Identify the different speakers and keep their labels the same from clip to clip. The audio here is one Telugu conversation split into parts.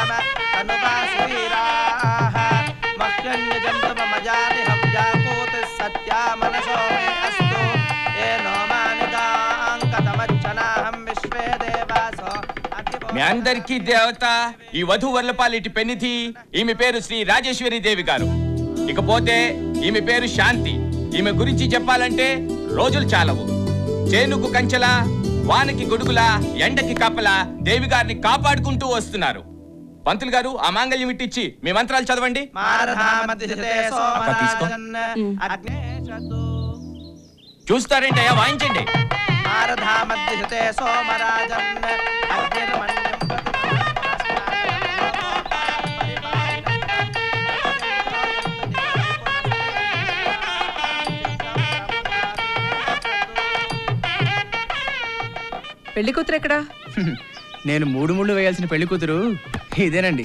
Speaker 1: మమ తనువాసువీరాః మహ్యన్యజంతు మమ జాతి హవ్యాకూతి సత్యా మనసో మే అస్తు ఏనో మానిదాంకతమచ్చనాహం విశ్వే దేవాసో
Speaker 2: మీ అందరికీ దేవత ఈ వధు వరలపాలిటి పెన్నిధి ఈమె పేరు శ్రీ రాజేశ్వరి దేవి గారు ఇకపోతే ఈమె పేరు శాంతి ఈమె గురించి చెప్పాలంటే రోజులు చాలవు చేనుకు కంచెల వానకి గొడుగుల ఎండకి కప్పల దేవి గారిని కాపాడుకుంటూ వస్తున్నారు పంతులు గారు ఆ మాంగళ్యం ఇట్టిచ్చి మీ మంత్రాలు చదవండి
Speaker 1: మారధామదిశతే
Speaker 2: అక్క తీసుకో.
Speaker 1: సోమరాజన్ అగ్నేశతు
Speaker 2: చూస్తారేంటయ్యా వాయించండి
Speaker 1: మారధామదిశతే సోమరాజన్ అగ్నిర్మణ్యం
Speaker 3: పెళ్లి కూతురు ఎక్కడా
Speaker 4: నేను మూడు ముళ్ళు వేయాల్సిన పెళ్లి కూతురు ఇదేనండి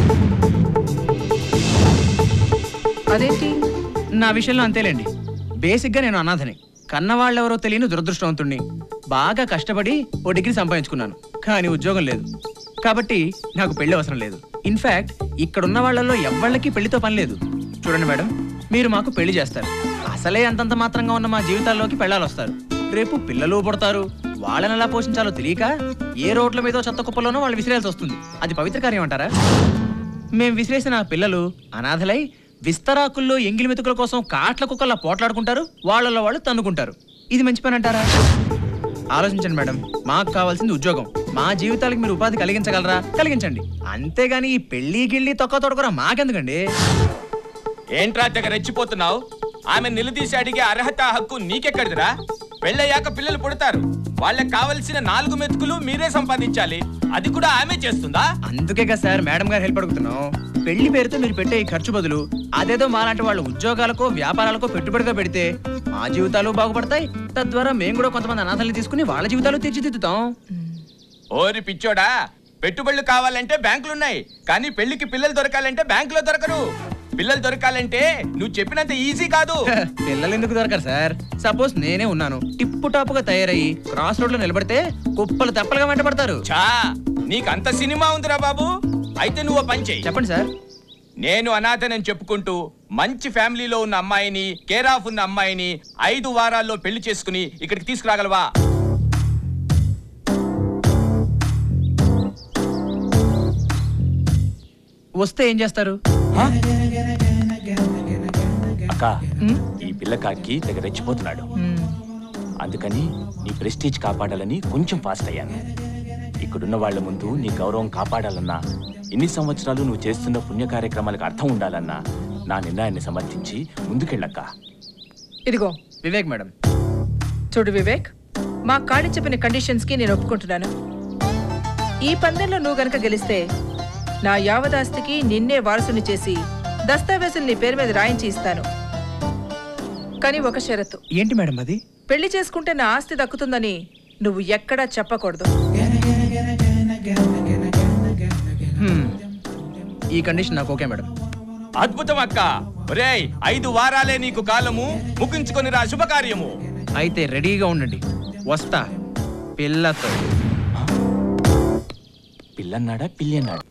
Speaker 3: అదేంటి
Speaker 4: నా విషయంలో అంతేలేండి బేసిక్గా నేను అనాథని కన్నవాళ్ళెవరో తెలియని దురదృష్టవంతుణ్ణి బాగా కష్టపడి ఓ డిగ్రీ సంపాదించుకున్నాను కానీ ఉద్యోగం లేదు కాబట్టి నాకు పెళ్లి అవసరం లేదు ఇన్ఫాక్ట్ ఇక్కడున్న వాళ్ళలో ఎవ్వళ్ళకి పెళ్లితో పని లేదు చూడండి మేడం మీరు మాకు పెళ్లి చేస్తారు అసలే అంతంత మాత్రంగా ఉన్న మా జీవితాల్లోకి పెళ్ళాలు వస్తారు రేపు పిల్లలు పుడతారు వాళ్ళని ఎలా పోషించాలో తెలియక ఏ రోడ్ల మీదో చెత్త కుప్పలోనో వాళ్ళు విసిరేయాల్సి వస్తుంది అది పవిత్ర కార్యం అంటారా మేం విసిరేసిన ఆ పిల్లలు అనాథలై విస్తరాకుల్లో ఎంగిలి మెతుకుల కోసం కాట్ల కుక్కల్లా పోట్లాడుకుంటారు వాళ్ళలో వాళ్ళు తన్నుకుంటారు ఇది మంచి పని అంటారా ఆలోచించండి మేడం మాకు కావాల్సింది ఉద్యోగం మా జీవితాలకు మీరు ఉపాధి కలిగించగలరా కలిగించండి అంతేగాని ఈ పెళ్లి గిళ్ళి తొక్క తొడకరా మాకెందుకండి
Speaker 2: ఏంట్రా తెగ రెచ్చిపోతున్నావు ఆమె నిలదీసి అడిగే అర్హత హక్కు నీకెక్కడిదిరా పెళ్ళయ్యాక పిల్లలు పుడతారు వాళ్ళకి కావలసిన నాలుగు మెతుకులు మీరే సంపాదించాలి అది కూడా ఆమె చేస్తుందా
Speaker 4: అందుకే కదా సార్ మేడం గారు హెల్ప్ అడుగుతున్నాం పెళ్లి పేరుతో మీరు పెట్టే ఈ ఖర్చు బదులు అదేదో మాలాంటి వాళ్ళ ఉద్యోగాలకో వ్యాపారాలకో పెట్టుబడిగా పెడితే మా జీవితాలు బాగుపడతాయి తద్వారా మేము కూడా కొంతమంది అనాథల్ని తీసుకుని వాళ్ళ జీవితాలు తీర్చిదిద్దుతాం
Speaker 2: ఓరి పిచ్చోడా పెట్టుబడులు కావాలంటే బ్యాంకులున్నాయి కానీ పెళ్లికి పిల్లలు దొరకాలంటే బ్యాంకులో దొరకరు పిల్లలు దొరకాలంటే నువ్వు చెప్పినంత ఈజీ కాదు
Speaker 4: పిల్లలు ఎందుకు దొరకరు సార్ సపోజ్ నేనే ఉన్నాను టిప్పు టాపుగా తయారయ్యి క్రాస్ రోడ్ లో నిలబడితే కుప్పలు తెప్పలుగా వెంటబడతారు
Speaker 2: చా నీకంత సినిమా ఉందిరా బాబు అయితే నువ్వు ఓ పని చెయ్యి
Speaker 4: చెప్పండి సార్
Speaker 2: నేను అనాథనని చెప్పుకుంటూ మంచి ఫ్యామిలీలో ఉన్న అమ్మాయిని కేర్ ఆఫ్ ఉన్న అమ్మాయిని ఐదు వారాల్లో పెళ్లి చేసుకుని ఇక్కడికి తీసుకురాగలవా
Speaker 4: వస్తే ఏం చేస్తారు
Speaker 5: అక్క ఈ పిల్లకాకి తెగ రెచ్చిపోతున్నాడు అందుకని నీ ప్రెస్టీజ్ కాపాడాలని కొంచెం ఫాస్ట్ అయ్యాను ఇక్కడున్న వాళ్ళ ముందు నీ గౌరవం కాపాడాలన్నా ఇన్ని సంవత్సరాలు నువ్వు చేస్తున్న పుణ్య కార్యక్రమాలకు అర్థం ఉండాలన్నా నా నిర్ణయాన్ని సమర్థించి ముందుకెళ్ళక్క
Speaker 3: ఇదిగో
Speaker 4: వివేక్ మేడం
Speaker 3: చూడు వివేక్ మా కాడి చెప్పిన కండిషన్స్ కి నేను ఒప్పుకుంటున్నాను ఈ పందెంలో నువ్వు గనక గెలిస్తే నా యావదాస్తికి నిన్నే వారసుని చేసి దస్తావేజులు నీ పేరు మీద రాయించి ఇస్తాను కానీ ఒక షరతు
Speaker 4: ఏంటి మేడం అది
Speaker 3: పెళ్లి చేసుకుంటే నా ఆస్తి దక్కుతుందని నువ్వు ఎక్కడా చెప్పకూడదు
Speaker 4: హ్మ్. ఈ కండిషన్ నాకు ఓకే మేడం
Speaker 2: అద్భుతం అక్క ఒరేయ్ ఐదు వారాలే నీకు కాలము ముగించుకొని రా శుభకార్యము
Speaker 4: అయితే రెడీగా ఉండండి వస్తా పిల్లతో
Speaker 5: పిల్లన్నాడా పిల్లి అన్నాడా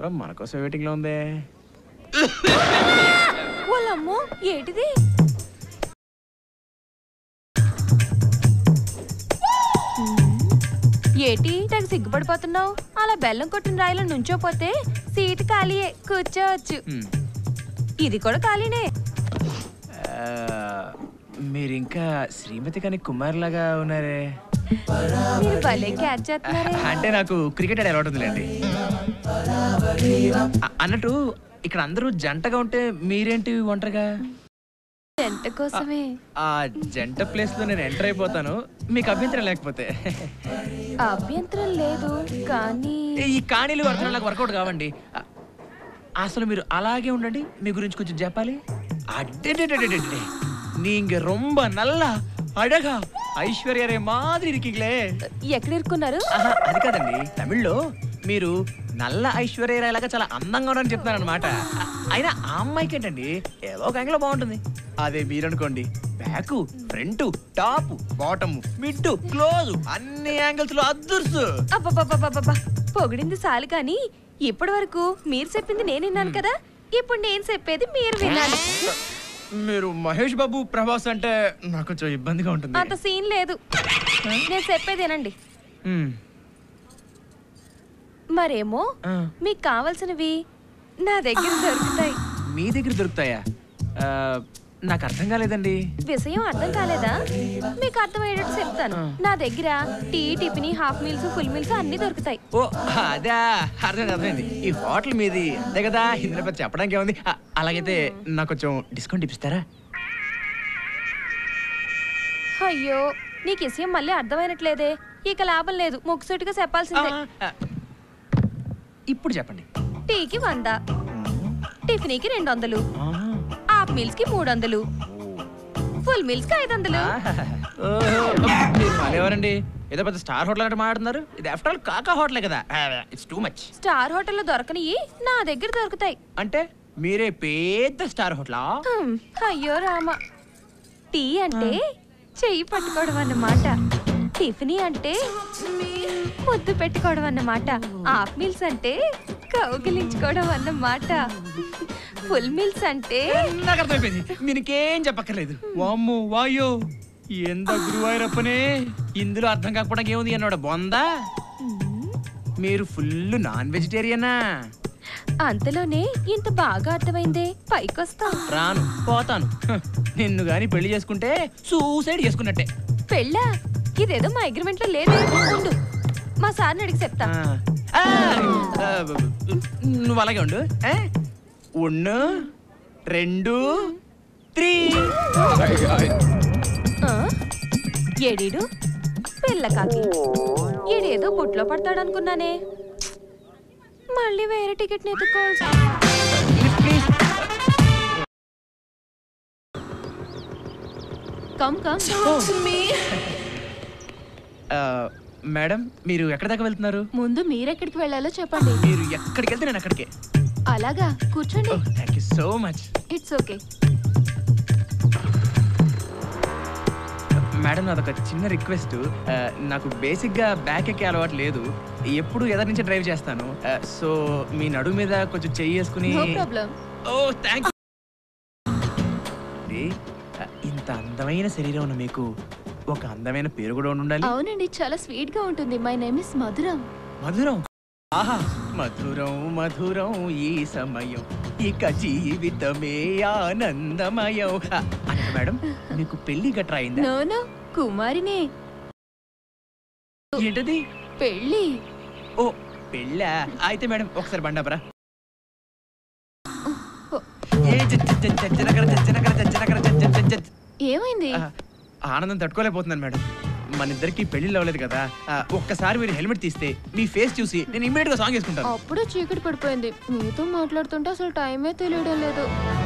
Speaker 4: ఎవరో మన కోసం వెయిటింగ్ లో ఉంది
Speaker 6: వాళ్ళమ్మో ఏంటిది ఏటి తెగ సిగ్గుపడిపోతున్నావు అలా బెల్లం కొట్టిన రాయిలో నుంచోపోతే సీట్ ఖాళీయే కూర్చోవచ్చు
Speaker 4: హ్మ్.
Speaker 6: ఇది కూడా ఖాళీనే
Speaker 4: ఆ, మీరు ఇంకా శ్రీమతి కానీ కుమార్ లాగా ఉన్నారే
Speaker 6: మీరు భలే క్యాచ్ చేస్తున్నారే
Speaker 4: అంటే నాకు క్రికెట్ ఆడే అలవాటు ఉందిలేండి అ- అన్నట్టు ఇక్కడ అందరూ జంటగా ఉంటే మీరేంటి ఒంటరిగా
Speaker 6: జంట కోసమే
Speaker 4: ఆ జంట ప్లేస్ లో నేను ఎంటర్ అయిపోతాను మీకు అభ్యంతరం లేకపోతే
Speaker 6: అభ్యంతరం లేదు కానీ
Speaker 4: ఈ కాణీలు అర్థం నాకు వర్కౌట్ కావండి అ- అసలు మీరు అలాగే ఉండండి మీ గురించి కొంచెం చెప్పాలి అడ్డే நீங்க ரொம்ப நல்லா అడగా ఐశ్వర్యరే మాదిరి ఇరికిగ్లే
Speaker 6: ఎక్కడ ఇరుక్కున్నారు
Speaker 4: ఆహా, అది కాదండి తమిళ్లో మీరు నల్ల ఐశ్వర్య లాగా చాలా అందంగా ఉన్నారని చెప్తున్నారు అనమాట అయినా ఆ అమ్మాయికి ఏంటండి ఏదో ఒక యాంగిల్ బాగుంటుంది అదే మీరనుకోండి back front top bottom mid close అన్ని యాంగిల్స్ లో అద్దర్సు
Speaker 6: అబ్బబ్బబ్బబ్బబ్బా పొగిడింది చాలు కానీ ఇప్పటి వరకు మీరు చెప్పింది నేను విన్నాను కదా ఇప్పుడు నేను చెప్పేది మీరు వినాలి
Speaker 4: మీరు మహేష్ బాబు ప్రభాస్ అంటే నాకు కొంచెం ఇబ్బందిగా ఉంటుంది
Speaker 6: అంత సీన్ లేదు నేను చెప్పేదేనండి
Speaker 4: మ్మ్.
Speaker 6: మరేమో
Speaker 4: ఆ,
Speaker 6: మీకు కావాల్సినవి నా దగ్గర దొరుకుతాయి
Speaker 4: మీ దగ్గర దొరుకుతాయా ఆ, నాకు అర్థం కాలేదండి
Speaker 6: విషయం అర్థం కాలేదా మీకు అర్థమయ్యేటట్టు చెప్తాను నా దగ్గర tea tiffin half meals full meals అన్ని దొరుకుతాయి
Speaker 4: ఓ అదా అర్థమైంది అర్థమైంది ఈ హోటల్ మీది అంతే కదా ఇందులో పెద్ద చెప్పడానికి ఏముంది ఆ, అలాగైతే నాకు కొంచెం డిస్కౌంట్ ఇప్పిస్తారా
Speaker 6: అయ్యో నీకు విషయం మళ్ళీ అర్థమైనట్లేదే ఇక లాభం లేదు ముక్కుసూటిగా చెప్పాల్సిందే
Speaker 4: ఆ, ఇప్పుడు చెప్పండి
Speaker 6: టీకి వంద టిఫిన్కి రెండు వందలు
Speaker 4: ఆహా.
Speaker 6: హాఫ్ మీల్స్ కి మూడు వందలు ఫుల్ మీల్స్ కి ఐదు వందలు
Speaker 4: ఓహో, మీరు మళ్ళీ ఏదో పెద్ద స్టార్ హోటల్ అంటే మాట్లాడుతున్నారు ఇది ఆఫ్టర్ ఆల్ కాకా హోటలే కదా ఇట్స్ టూ మచ్
Speaker 6: స్టార్ హోటల్లో దొరకనివి నా దగ్గర దొరుకుతాయి
Speaker 4: అంటే మీరే పెద్ద స్టార్ హోటలా
Speaker 6: హ్మ్, అయ్యో రామ టీ అంటే చెయ్యి పట్టుకోవడం అన్నమాట టిఫిన్ అంటే ముద్దు పెట్టుకోవడం అన్నమాట హాఫ్ మీల్స్ అంటే కౌగిలించుకోవడం అన్నమాట ఫుల్ మీల్స్ అంటే
Speaker 4: నాకు అర్థమైపోయింది మీరు ఇంకేం చెప్పక్కర్లేదు వామ్ము వాయో ఎంత గురువాయూరప్పనే ఇందులో అర్థం కాకపోవడానికి ఏముంది అన్నాడు బొందా మీరు ఫుల్ నాన్ వెజిటేరియనా
Speaker 6: అంతలోనే ఇంత బాగా అర్థమైందే పైకొస్తాం
Speaker 4: రాను పోతాను హ, నిన్ను గాని పెళ్లి చేసుకుంటే సూసైడ్ చేసుకున్నట్టే
Speaker 6: పెళ్ళా ఇదేదో మా అగ్రిమెంట్ లో లేదు ఉండు మా సార్ని అడిగి చెప్తా
Speaker 4: ఆ, ఆ, నువ్వు అలాగే ఉండు ఆ? ఒన్ను రెండు త్రీ
Speaker 6: ఆ? ఏడీడు పిల్ల కాకి ఈడేదో బుట్లో పడతాడనుకున్నానే మళ్ళీ వేరే టికెట్ ఎత్తుకోవాల్సి
Speaker 4: ప్లీజ్
Speaker 6: కమ్ కమ్
Speaker 4: మేడం మీరు ఎక్కడి దాకా వెళ్తున్నారు
Speaker 6: ముందు మీరెక్కడికి వెళ్ళాలో చెప్పండి
Speaker 4: మీరు ఎక్కడికి వెళ్తే నేను అక్కడికే
Speaker 6: అలాగా కూర్చోండి
Speaker 4: oh thank you so much
Speaker 6: it's okay
Speaker 4: madam నాదొక చిన్న రిక్వెస్ట్ నాకు బేసిక్గా బ్యాక్ ఎక్కే అలవాటు లేదు ఎప్పుడు ఎదరి నుంచి డ్రైవ్ చేస్తాను సో మీ నడుము మీద కొంచెం చెయ్యి వేసుకుని
Speaker 6: నో ప్రాబ్లం
Speaker 4: ఓ థ్యాంక్ ఇంత అందమైన శరీరం ఉన్న మీకు ఒక అందమైన పేరు కూడా ఉండి ఉండాలి
Speaker 6: అవునండి చాలా స్వీట్ గా ఉంటుంది మై నేమ్ ఇస్ మధురం
Speaker 4: మధురం ఆహా మధురం మధురం ఈ సమయం ఇక జీవితమే ఆనందమయం ఆ, అంటే మేడం మీకు పెళ్లి గట్రా అయిందా
Speaker 6: నో నో కుమారినే
Speaker 4: ఏంటది
Speaker 6: పెళ్ళి
Speaker 4: ఓ పెళ్ళా అయితే మేడం ఒకసారి బండాపరా ఏ జ- జ- జ- జ- జనకర జ- జనకర జ- జనకర జ- జ- జ- జ-
Speaker 6: ఏమైంది
Speaker 4: ఆ, ఆనందం తట్టుకోలేకపోతున్నాను మేడం మన ఇద్దరికి పెళ్లి అవ్వలేదు కదా ఆ, ఒక్కసారి మీరు హెల్మెట్ తీస్తే మీ ఫేస్ చూసి నేను ఇమ్మీడియట్ గా సాంగ్ వేసుకుంటాను
Speaker 6: అప్పుడే చీకటి పడిపోయింది మీతో మాట్లాడుతుంటే అసలు టైమే తెలియడం లేదు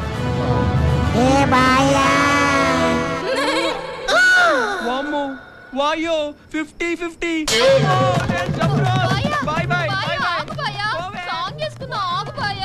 Speaker 4: వామ్మో వాయో fifty fifty bye bye
Speaker 6: song వేసుకున్నా ఆగు